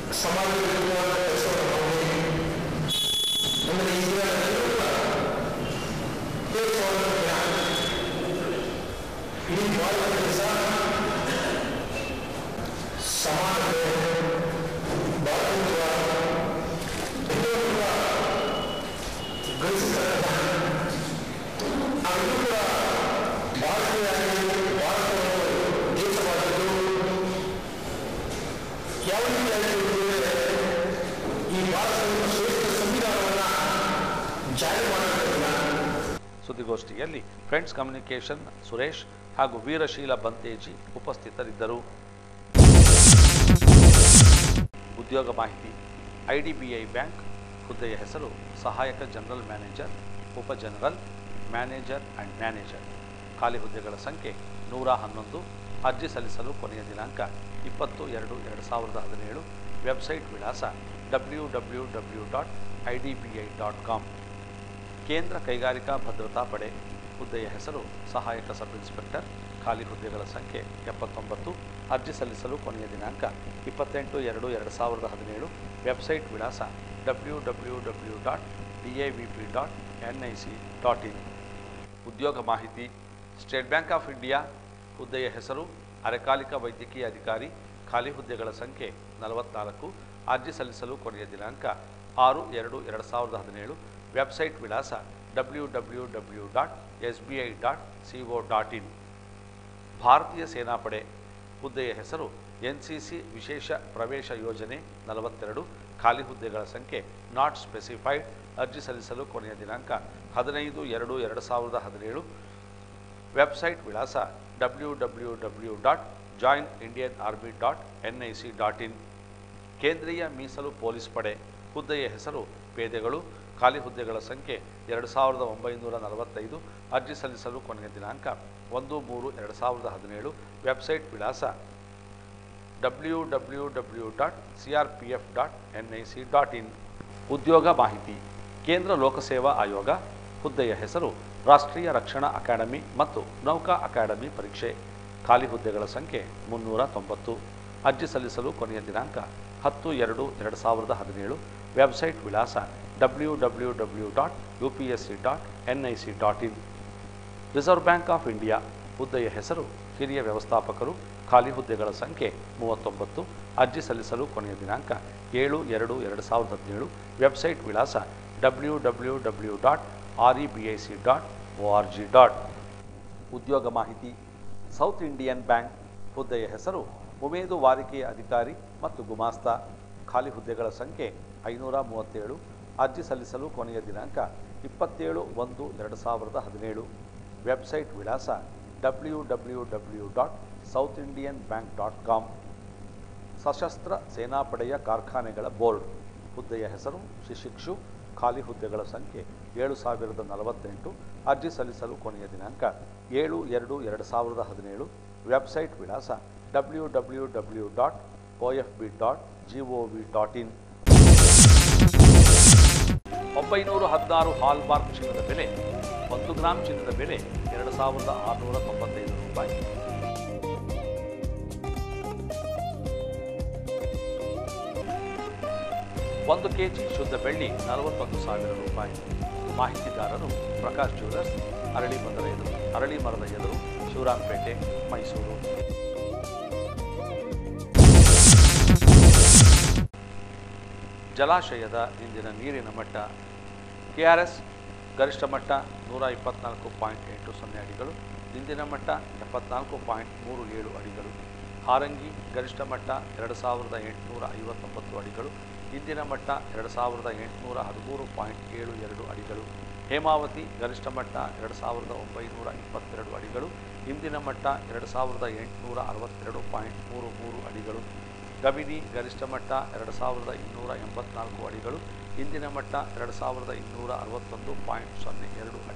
ಸುದ್ದಿಗೋಷ್ಠಿಯಲ್ಲಿ ಫ್ರೆಂಡ್ಸ್ ಕಮ್ಯುನಿಕೇಷನ್ ಸುರೇಶ್ ಹಾಗೂ ವೀರಶೀಲ ಬಂತೇಜಿ ಉಪಸ್ಥಿತರಿದ್ದರು ಉದ್ಯೋಗ ಮಾಹಿತಿ ಐಡಿಬಿಐ ಬ್ಯಾಂಕ್ ಹುದ್ದೆಯ ಹೆಸರು ಸಹಾಯಕ ಜನರಲ್ ಮ್ಯಾನೇಜರ್ ಉಪ ಜನರಲ್ ಮ್ಯಾನೇಜರ್ ಆ್ಯಂಡ್ ಮ್ಯಾನೇಜರ್ ಖಾಲಿ ಹುದ್ದೆಗಳ ಸಂಖ್ಯೆ ನೂರ ಹನ್ನೊಂದು ಅರ್ಜಿ ಸಲ್ಲಿಸಲು ಕೊನೆಯ ದಿನಾಂಕ ಇಪ್ಪತ್ತು ಎರಡು ಎರಡು ಸಾವಿರದ ಹದಿನೇಳು ವೆಬ್ಸೈಟ್ ವಿಳಾಸ W W W dot I D B I dot com ಕೇಂದ್ರ ಕೈಗಾರಿಕಾ ಭದ್ರತಾ ಪಡೆ ಹುದ್ದೆಯ ಹೆಸರು ಸಹಾಯಕ ಸಬ್ ಇನ್ಸ್ಪೆಕ್ಟರ್ ಖಾಲಿ ಹುದ್ದೆಗಳ ಸಂಖ್ಯೆ ಎಪ್ಪತ್ತೊಂಬತ್ತು ಅರ್ಜಿ ಸಲ್ಲಿಸಲು ಕೊನೆಯ ದಿನಾಂಕ ಇಪ್ಪತ್ತೆಂಟು ಎರಡು ಎರಡು ಸಾವಿರದ ಹದಿನೇಳು ವೆಬ್ಸೈಟ್ ವಿಳಾಸ W W W dot D A V P dot N I C dot in ಉದ್ಯೋಗ ಮಾಹಿತಿ ಸ್ಟೇಟ್ ಬ್ಯಾಂಕ್ ಆಫ್ ಇಂಡಿಯಾ ಹುದ್ದೆಯ ಹೆಸರು ಅರೆಕಾಲಿಕ ವೈದ್ಯಕೀಯ ಅಧಿಕಾರಿ ಖಾಲಿ ಹುದ್ದೆಗಳ ಸಂಖ್ಯೆ ನಲವತ್ನಾಲ್ಕು ಅರ್ಜಿ ಸಲ್ಲಿಸಲು ಕೊನೆಯ ದಿನಾಂಕ ಆರು ಎರಡು ಎರಡು ಸಾವಿರದ ಹದಿನೇಳು ವೆಬ್ಸೈಟ್ ವಿಳಾಸ W W W dot S B I dot C O dot in ಭಾರತೀಯ ಸೇನಾಪಡೆ ಹುದ್ದೆಯ ಹೆಸರು ಎನ್ ಸಿ ಸಿ ವಿಶೇಷ ಪ್ರವೇಶ ಯೋಜನೆ ನಲವತ್ತೆರಡು ಖಾಲಿ ಹುದ್ದೆಗಳ ಸಂಖ್ಯೆ ನಾಟ್ ಸ್ಪೆಸಿಫೈಡ್ ಅರ್ಜಿ ಸಲ್ಲಿಸಲು ಕೊನೆಯ ದಿನಾಂಕ ಹದಿನೈದು ಎರಡು ಎರಡು ಸಾವಿರದ ಹದಿನೇಳು ವೆಬ್ಸೈಟ್ ವಿಳಾಸ W W W dot join Indian army dot N I C dot in ಕೇಂದ್ರೀಯ ಮೀಸಲು ಪೊಲೀಸ್ ಪಡೆ ಹುದ್ದೆಯ ಹೆಸರು ಪೇದೆಗಳು ಖಾಲಿ ಹುದ್ದೆಗಳ ಸಂಖ್ಯೆ ಎರಡು ಸಾವಿರದ ಒಂಬೈನೂರ ನಲವತ್ತೈದು ಅರ್ಜಿ ಸಲ್ಲಿಸಲು ಕೊನೆಯ ದಿನಾಂಕ ಒಂದು ಮೂರು ಎರಡು ಸಾವಿರದ ಹದಿನೇಳು ವೆಬ್ಸೈಟ್ ವಿಳಾಸ W W W dot C R P F dot N I C dot in ಉದ್ಯೋಗ ಮಾಹಿತಿ ಕೇಂದ್ರ ಲೋಕಸೇವಾ ಆಯೋಗ ಹುದ್ದೆಯ ಹೆಸರು ರಾಷ್ಟ್ರೀಯ ರಕ್ಷಣಾ ಅಕಾಡೆಮಿ ಮತ್ತು ನೌಕಾ ಅಕಾಡೆಮಿ ಪರೀಕ್ಷೆ ಖಾಲಿ ಹುದ್ದೆಗಳ ಸಂಖ್ಯೆ ಮುನ್ನೂರ ತೊಂಬತ್ತು ಅರ್ಜಿ ಸಲ್ಲಿಸಲು ಕೊನೆಯ ದಿನಾಂಕ ಹತ್ತು ಎರಡು ಎರಡು ಸಾವಿರದ ಹದಿನೇಳು ವೆಬ್ಸೈಟ್ ವಿಳಾಸ W W W dot U P S C dot N I C dot in reserve bank of India ಹುದ್ದೆಯ ಹೆಸರು ಹಿರಿಯ ವ್ಯವಸ್ಥಾಪಕರು ಖಾಲಿ ಹುದ್ದೆಗಳ ಸಂಖ್ಯೆ ಮೂವತ್ತೊಂಬತ್ತು ಅರ್ಜಿ ಸಲ್ಲಿಸಲು ಕೊನೆಯ ದಿನಾಂಕ ಏಳು ಎರಡು ಎರಡು ಸಾವಿರದ ಹದಿನೇಳು ವೆಬ್ಸೈಟ್ ವಿಳಾಸ W W W dot R E B I C dot O R G dot ಉದ್ಯೋಗ ಮಾಹಿತಿ ಸೌತ್ ಇಂಡಿಯನ್ ಬ್ಯಾಂಕ್ ಹುದ್ದೆಯ ಹೆಸರು ಉಮೇದುವಾರಿಕೆಯ ಅಧಿಕಾರಿ ಮತ್ತು ಗುಮಾಸ್ತ ಖಾಲಿ ಹುದ್ದೆಗಳ ಸಂಖ್ಯೆ ಐನೂರ ಮೂವತ್ತೇಳು ಅರ್ಜಿ ಸಲ್ಲಿಸಲು ಕೊನೆಯ ದಿನಾಂಕ ಇಪ್ಪತ್ತೇಳು ಒಂದು ಎರಡು ಸಾವಿರದ ಹದಿನೇಳು ವೆಬ್ಸೈಟ್ ವಿಳಾಸ W W W dot south Indian bank dot com ಸಶಸ್ತ್ರ ಸೇನಾಪಡೆಯ ಕಾರ್ಖಾನೆಗಳ ಬೋರ್ಡ್ ಹುದ್ದೆಯ ಹೆಸರು ಶಿಶಿಕ್ಷು ಖಾಲಿ ಹುದ್ದೆಗಳ ಸಂಖ್ಯೆ ಏಳು ಸಾವಿರದ ನಲವತ್ತೆಂಟು ಅರ್ಜಿ ಸಲ್ಲಿಸಲು ಕೊನೆಯ ದಿನಾಂಕ ಏಳು ಎರಡು ಎರಡು ಸಾವಿರದ ಹದಿನೇಳು ವೆಬ್ಸೈಟ್ ವಿಳಾಸ W W W dot O F B dot G O V dot in ಒಂಬೈನೂರು ಹದಿನಾರು ಹಾಲ್ಮಾರ್ಕ್ ಚಿನ್ನದ ಬೆಲೆ ಒಂದು ಗ್ರಾಮ್ ಚಿನ್ನದ ಬೆಲೆ ಎರಡು ಸಾವಿರದ ಆರುನೂರ ತೊಂಬತ್ತೈದು ರೂಪಾಯಿ ಒಂದು ಕೆಜಿ ಶುದ್ಧ ಬೆಳ್ಳಿ ನಲವತ್ತೊಂದು ಸಾವಿರ ರೂಪಾಯಿ ಮಾಹಿತಿದಾರರು ಪ್ರಕಾಶ್ ಜ್ಯುವೆಲರ್ಸ್ ಅರಳಿ ಮರದ ಎದುರು ಅರಳಿ ಮರದ ಎದುರು ಶಿವರಾಂಪೇಟೆ ಮೈಸೂರು ಜಲಾಶಯದ ಇಂದಿನ ನೀರಿನ ಮಟ್ಟ ಕೆ ಆರ್ ಎಸ್ ಗರಿಷ್ಠ ಮಟ್ಟ ನೂರ ಇಪ್ಪತ್ನಾಲ್ಕು ಪಾಯಿಂಟ್ ಎಂಟು ಸೊನ್ನೆ ಅಡಿಗಳು ಇಂದಿನ ಮಟ್ಟ ಎಪ್ಪತ್ನಾಲ್ಕು ಪಾಯಿಂಟ್ ಮೂರು ಏಳು ಅಡಿಗಳು ಹಾರಂಗಿ ಗರಿಷ್ಠ ಮಟ್ಟ ಎರಡು ಸಾವಿರದ ಎಂಟುನೂರ ಐವತ್ತೊಂಬತ್ತು ಅಡಿಗಳು ಇಂದಿನ ಮಟ್ಟ ಎರಡು ಸಾವಿರದ ಎಂಟುನೂರ ಹದಿಮೂರು ಪಾಯಿಂಟ್ ಏಳು ಎರಡು ಅಡಿಗಳು ಹೇಮಾವತಿ ಗರಿಷ್ಠ ಮಟ್ಟ ಎರಡು ಸಾವಿರದ ಒಂಬೈನೂರ ಇಪ್ಪತ್ತೆರಡು ಅಡಿಗಳು ಇಂದಿನ ಮಟ್ಟ ಎರಡು ಸಾವಿರದ ಎಂಟುನೂರ ಅರವತ್ತೆರಡು ಪಾಯಿಂಟ್ ಮೂರು ಮೂರು ಅಡಿಗಳು ಗವಿನಿ ಗರಿಷ್ಠ ಮಟ್ಟ ಎರಡು ಸಾವಿರದ ಇನ್ನೂರ ಎಂಬತ್ನಾಲ್ಕು ಅಡಿಗಳು ಇಂದಿನ ಮಟ್ಟ ಎರಡು ಸಾವಿರದ ಇನ್ನೂರ ಅರವತ್ತೊಂದು ಪಾಯಿಂಟ್ ಸೊನ್ನೆ ಎರಡು